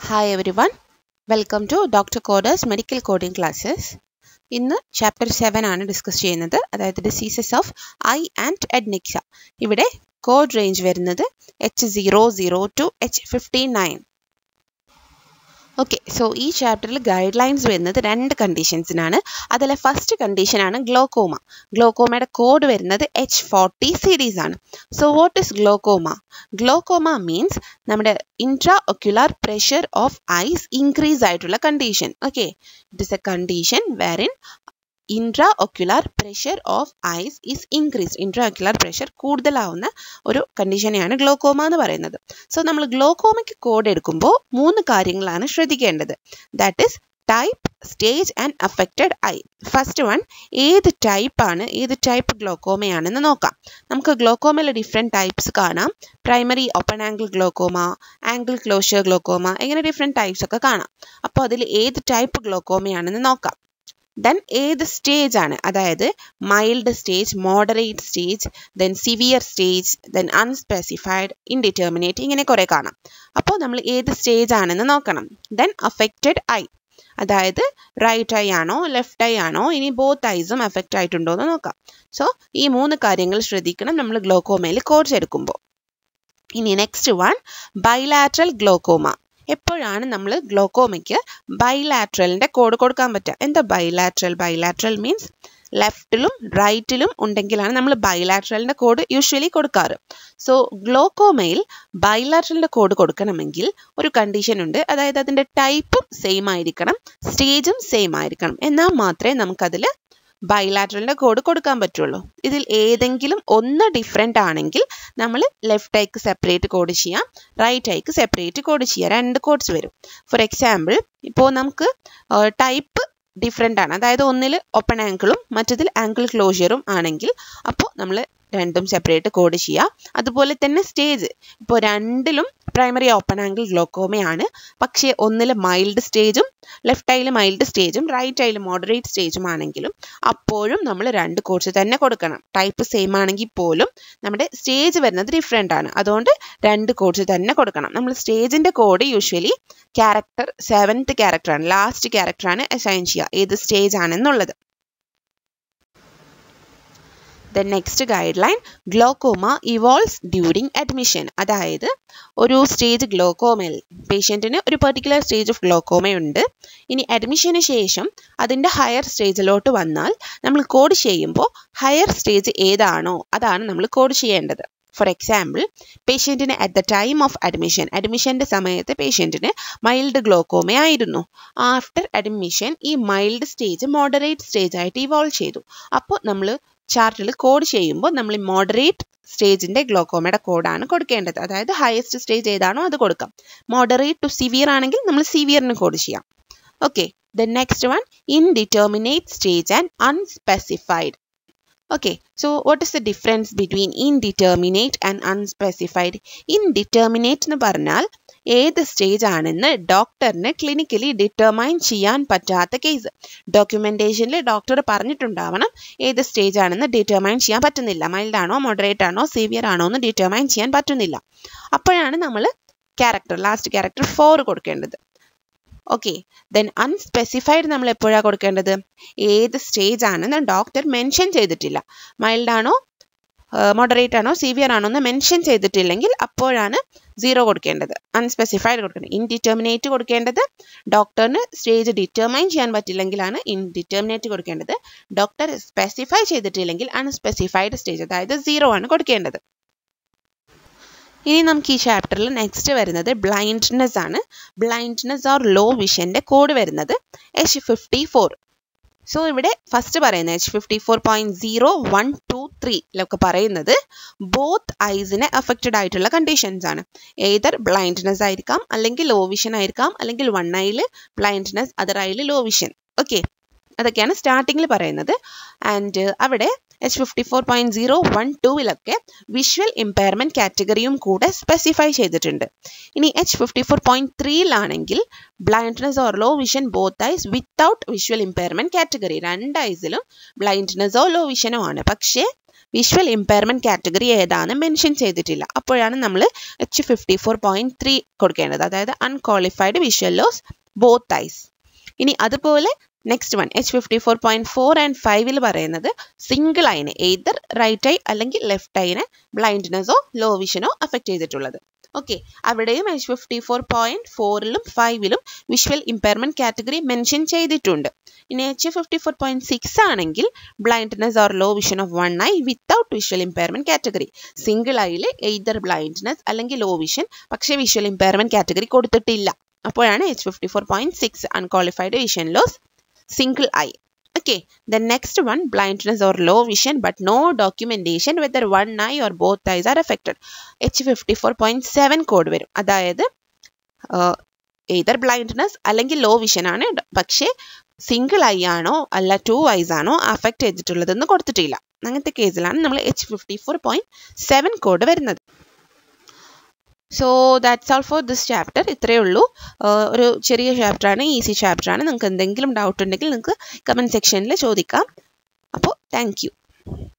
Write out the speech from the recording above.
Hi everyone welcome to doctor coders medical coding classes ഇന്ന് chapter seven ആണ് discuss ചെയ്യുന്നത് അതായത് diseases of eye and adnexa ഇവിടെ code range വരുന്നത് H zero zero two H fifty nine okay so ഈ ചാപ്റ്ററിൽ guide lines വരുന്നത് രണ്ട് കണ്ടീഷൻസിനാണ് അതിലെ ഫസ്റ്റ് കണ്ടീഷനാണ് ഗ്ലോക്കോമ ഗ്ലോക്കോമയുടെ കോഡ് വരുന്നത് എച്ച് ഫോർട്ടി സീരീസ് ആണ് so what is glaucoma glaucoma means നമ്മുടെ intraocular pressure of eyes increase ആയിട്ടുള്ള condition okay it is a condition wherein intraocular pressure of eyes is increase intraocular pressure കൂടുതലാവുന്ന ഒരു കണ്ടീഷനെയാണ് glaucoma എന്ന് പറയുന്നത് so നമ്മൾ ഗ്ലോക്കോമയ്ക്ക് code എടുക്കുമ്പോൾ മൂന്ന് കാര്യങ്ങളാണ് ശ്രദ്ധിക്കേണ്ടത് that is type stage and affected eye first one ഏത് ടൈപ്പാണ് ഏത് ടൈപ്പ് ഗ്ലോക്കോമയാണെന്ന് നോക്കാം നമുക്ക് ഗ്ലോക്കോമയിലെ ഡിഫറെൻറ്റ് ടൈപ്സ് കാണാം primary open angle glaucoma angle closure glaucoma ഇങ്ങനെ ഡിഫറെൻറ്റ് ടൈപ്സ് ഒക്കെ കാണാം അപ്പോൾ അതിൽ ഏത് ടൈപ്പ് ഗ്ലോക്കോമയാണെന്ന് നോക്കാം ദെൻ ഏത് സ്റ്റേജ് ആണ് അതായത് mild stage moderate stage then severe stage then unspecified indeterminate ഇങ്ങനെ കുറേ കാണാം അപ്പോൾ നമ്മൾ ഏത് സ്റ്റേജ് ആണെന്ന് നോക്കണം ദെൻ അഫക്റ്റഡ് ഐ അതായത് റൈറ്റ് ഐ ആണോ ലെഫ്റ്റ് ഐ ആണോ ഇനി ബോത്ത് ഐസും എഫക്റ്റ് ആയിട്ടുണ്ടോ എന്ന് നോക്കാം സോ ഈ മൂന്ന് കാര്യങ്ങൾ ശ്രദ്ധിക്കണം നമ്മൾ ഗ്ലോക്കോമയിൽ കോഴ്സ് എടുക്കുമ്പോൾ ഇനി നെക്സ്റ്റ് വൺ ബൈലാട്രൽ ഗ്ലോക്കോമ എപ്പോഴാണ് നമ്മൾ ഗ്ലോക്കോമയ്ക്ക് ബൈലാട്രലിൻ്റെ കോഡ് കൊടുക്കാൻ പറ്റുക എന്താ ബൈലാട്രൽ ബൈലാട്രൽ മീൻസ് ലെഫ്റ്റിലും റൈറ്റിലും ഉണ്ടെങ്കിലാണ് നമ്മൾ ബൈലാട്രലിൻ്റെ കോഡ് യൂഷ്വലി കൊടുക്കാറ് സോ ഗ്ലോക്കോമയിൽ ബൈലാട്രലിൻ്റെ കോഡ് കൊടുക്കണമെങ്കിൽ ഒരു കണ്ടീഷൻ ഉണ്ട് അതായത് അതിൻ്റെ ടൈപ്പും സെയിം ആയിരിക്കണം സ്റ്റേജും സെയിം ആയിരിക്കണം എന്നാൽ മാത്രമേ നമുക്കതിൽ ബൈലാട്രലിൻ്റെ കോഡ് കൊടുക്കാൻ പറ്റുള്ളൂ ഇതിൽ ഏതെങ്കിലും ഒന്ന് ഡിഫറെൻ്റ് ആണെങ്കിൽ നമ്മൾ ലെഫ്റ്റ് ഐക്ക് സെപ്പറേറ്റ് കോഡ് ചെയ്യാം റൈറ്റ് ഐക്ക് സെപ്പറേറ്റ് കോഡ് ചെയ്യാം രണ്ട് കോഡ്സ് വരും ഫോർ എക്സാമ്പിൾ ഇപ്പോൾ നമുക്ക് ടൈപ്പ് ഡിഫറെൻ്റ് ആണ് അതായത് ഒന്നിൽ ഓപ്പൺ ആംഗിളും മറ്റതിൽ ആംഗിൾ ക്ലോഷ്യറും ആണെങ്കിൽ അപ്പോൾ നമ്മൾ രണ്ടും സെപ്പറേറ്റ് കോഡ് ചെയ്യാം അതുപോലെ തന്നെ സ്റ്റേജ് ഇപ്പോൾ രണ്ടിലും പ്രൈമറി ഓപ്പൺ ആംഗിൾ ഗ്ലോക്കോമയാണ് പക്ഷേ ഒന്നിൽ മൈൽഡ് സ്റ്റേജും ലെഫ്റ്റ് ഐയിൽ മൈൽഡ് സ്റ്റേജും റൈറ്റ് ഐയിൽ മോഡറേറ്റ് സ്റ്റേജും ആണെങ്കിലും അപ്പോഴും നമ്മൾ രണ്ട് കോഴ്സ് തന്നെ കൊടുക്കണം ടൈപ്പ് സെയിം ആണെങ്കിൽ പോലും നമ്മുടെ സ്റ്റേജ് വരുന്നത് ഡിഫറെൻ്റ് ആണ് അതുകൊണ്ട് രണ്ട് കോഴ്സ് തന്നെ കൊടുക്കണം നമ്മൾ സ്റ്റേജിൻ്റെ കോഡ് യൂഷ്വലി ക്യാരക്ടർ സെവൻത്ത് ക്യാരക്ടറാണ് ലാസ്റ്റ് ക്യാരക്ടറാണ് അസൈൻ ചെയ്യുക ഏത് സ്റ്റേജ് ആണെന്നുള്ളത് the next guideline glaucoma evolves during admission അതായത് ഒരു സ്റ്റേജ് ഗ്ലോക്കോമയിൽ പേഷ്യൻറ്റിന് ഒരു പെർട്ടിക്കുലർ സ്റ്റേജ് ഓഫ് ഗ്ലോക്കോമയുണ്ട് ഇനി അഡ്മിഷന് ശേഷം അതിൻ്റെ ഹയർ സ്റ്റേജിലോട്ട് വന്നാൽ നമ്മൾ കോഡ് ചെയ്യുമ്പോൾ ഹയർ സ്റ്റേജ് ഏതാണോ അതാണ് നമ്മൾ കോഡ് ചെയ്യേണ്ടത് ഫോർ എക്സാമ്പിൾ പേഷ്യൻറ്റിന് at the time of admission അഡ്മിഷൻ്റെ സമയത്ത് പേഷ്യൻറ്റിന് മൈൽഡ് ഗ്ലോക്കോമ ആയിരുന്നു ആഫ്റ്റർ അഡ്മിഷൻ ഈ മൈൽഡ് സ്റ്റേജ് മോഡറേറ്റ് സ്റ്റേജ് ആയിട്ട് ഇവോൾവ് ചെയ്തു അപ്പോൾ നമ്മൾ ചാർട്ടിൽ കോഡ് ചെയ്യുമ്പോൾ നമ്മൾ മോഡറേറ്റ് സ്റ്റേജിൻ്റെ ഗ്ലോക്കോമയുടെ കോഡാണ് കൊടുക്കേണ്ടത് അതായത് ഹയസ്റ്റ് സ്റ്റേജ് ഏതാണോ അത് കൊടുക്കാം മോഡറേറ്റ് ടു സിവിയർ ആണെങ്കിൽ നമ്മൾ സിവിയറിന് കോഡ് ചെയ്യാം okay the next one indeterminate stage and unspecified okay so what is the difference between indeterminate and unspecified indeterminate എന്ന് പറഞ്ഞാൽ ഏത് സ്റ്റേജ് ആണെന്ന് ഡോക്ടറിന് ക്ലിനിക്കലി ഡിറ്റർമൈൻ ചെയ്യാൻ പറ്റാത്ത കേസ് ഡോക്യുമെന്റേഷനിൽ ഡോക്ടർ പറഞ്ഞിട്ടുണ്ടാവണം ഏത് സ്റ്റേജ് ആണെന്ന് ഡിറ്റർമൈൻ ചെയ്യാൻ പറ്റുന്നില്ല മൈൽഡ് ആണോ മോഡറേറ്റ് ആണോ സിവിയർ ആണോ എന്ന് ഡിറ്റർമൈൻ ചെയ്യാൻ പറ്റുന്നില്ല അപ്പോഴാണ് നമ്മൾ ക്യാരക്ടർ ലാസ്റ്റ് ക്യാരക്ടർ ഫോർ കൊടുക്കേണ്ടത് ഓക്കെ ദെൻ അൺസ്പെസിഫൈഡ് നമ്മൾ എപ്പോഴാണ് കൊടുക്കേണ്ടത് ഏത് സ്റ്റേജ് ആണെന്ന് ഡോക്ടർ മെൻഷൻ ചെയ്തിട്ടില്ല മൈൽഡ് ആണോ മോഡറേറ്റ് ആണോ സിവിയർ ആണോ എന്ന് മെൻഷൻ ചെയ്തിട്ടില്ലെങ്കിൽ അപ്പോഴാണ് സീറോ കൊടുക്കേണ്ടത് അൺസ്പെസിഫൈഡ് കൊടുക്കേണ്ടത് ഇൻഡിറ്റർമിനേറ്റ് കൊടുക്കേണ്ടത് ഡോക്ടറിന് സ്റ്റേജ് ഡിറ്റർമൈൻ ചെയ്യാൻ പറ്റില്ലെങ്കിലാണ് ഇൻഡിറ്റർമിനേറ്റ് കൊടുക്കേണ്ടത് ഡോക്ടർ സ്പെസിഫൈ ചെയ്തിട്ടില്ലെങ്കിൽ അൺസ്പെസിഫൈഡ് സ്റ്റേജ് അതായത് സീറോ ആണ് കൊടുക്കേണ്ടത് ഇനി നമുക്ക് ഈ ചാപ്റ്ററിൽ നെക്സ്റ്റ് വരുന്നത് ബ്ലൈൻഡ്നെസ് ആണ് ബ്ലൈൻഡ്നെസ് ഓർ ലോ വിഷൻ്റെ കോഡ് വരുന്നത് എച്ച് ഫിഫ്റ്റി ഫോർ സോ ഇവിടെ ഫസ്റ്റ് പറയുന്നത് H fifty four point zero one two ത്രീയിലൊക്കെ പറയുന്നത് ബോത്ത് ഐസിനെ അഫക്റ്റഡ് ആയിട്ടുള്ള കണ്ടീഷൻസ് ആണ് ഏതർ ബ്ലൈൻഡ്നെസ് ആയിരിക്കാം അല്ലെങ്കിൽ ലോ വിഷൻ ആയിരിക്കാം അല്ലെങ്കിൽ വൺ ഐയിൽ ബ്ലൈൻഡ്നെസ് അതർ ഐയിൽ ലോ വിഷൻ ഓക്കെ അതൊക്കെയാണ് സ്റ്റാർട്ടിങ്ങിൽ പറയുന്നത് ആൻഡ് അവിടെ H fifty four point zero one ടൂവിലൊക്കെ വിഷ്വൽ ഇമ്പയർമെന്റ് കാറ്റഗറിയും കൂടെ സ്പെസിഫൈ ചെയ്തിട്ടുണ്ട് ഇനി എച്ച് ഫിഫ്റ്റി ഫോർ പോയിന്റ് ത്രീയിലാണെങ്കിൽ blindness or low vision both eyes without visual impairment category രണ്ട് ഐസിലും ബ്ലൈൻഡ്നെസ്സോ ലോ വിഷനോ ആണ് പക്ഷേ വിഷ്വൽ ഇമ്പയർമെൻറ്റ് കാറ്റഗറി ഏതാണെന്ന് മെൻഷൻ ചെയ്തിട്ടില്ല അപ്പോഴാണ് നമ്മൾ H fifty four point three കൊടുക്കേണ്ടത് അതായത് unqualified visual loss both ice ഇനി അതുപോലെ next one H fifty four point four and ഫൈവിൽ പറയുന്നത് സിംഗിൾ ഐനെ എയ്തർ റൈറ്റ് ഐ അല്ലെങ്കിൽ ലെഫ്റ്റ് ഐനെ ബ്ലൈൻഡ്നെസ്സോ ലോ വിഷനോ അഫക്റ്റ് ചെയ്തിട്ടുള്ളത് ഓക്കെ അവിടെയും എച്ച് ഫിഫ്റ്റി ഫോർ പോയിൻറ്റ് ഫോറിലും ഫൈവിലും വിഷ്വൽ ഇമ്പയർമെൻറ്റ് കാറ്റഗറി മെൻഷൻ ചെയ്തിട്ടുണ്ട് ഇനി H fifty four point six ആണെങ്കിൽ blindness or low vision of one eye without visual impairment category single ഐയിൽ എയ്തർ ബ്ലൈൻഡ്നെസ് അല്ലെങ്കിൽ ലോ വിഷൻ പക്ഷേ വിഷ്വൽ ഇമ്പയർമെൻറ്റ് കാറ്റഗറി കൊടുത്തിട്ടില്ല അപ്പോഴാണ് H fifty four point six unqualified vision loss single eye. Okay, the next one blindness or low vision but no documentation whether one eye or both eyes are affected. H54.7 code വരും അതായത് either blindness അല്ലെങ്കിൽ low vision ആണ് പക്ഷേ single eye ആണോ അല്ല two eyes ആണോ affect ചെയ്തിട്ടുള്ളതെന്ന് കൊടുത്തിട്ടില്ല അങ്ങനത്തെ കേസിലാണ് നമ്മൾ H fifty four point seven code വരുന്നത് so that's all for this chapter ഇത്രയേ ഉള്ളൂ ഒരു ചെറിയ ചാപ്റ്ററാണ് ഈസി ചാപ്റ്ററാണ് നിങ്ങൾക്ക് എന്തെങ്കിലും ഡൗട്ട് ഉണ്ടെങ്കിൽ നിങ്ങൾക്ക് കമൻറ്റ് സെക്ഷനിൽ ചോദിക്കാം അപ്പോൾ താങ്ക്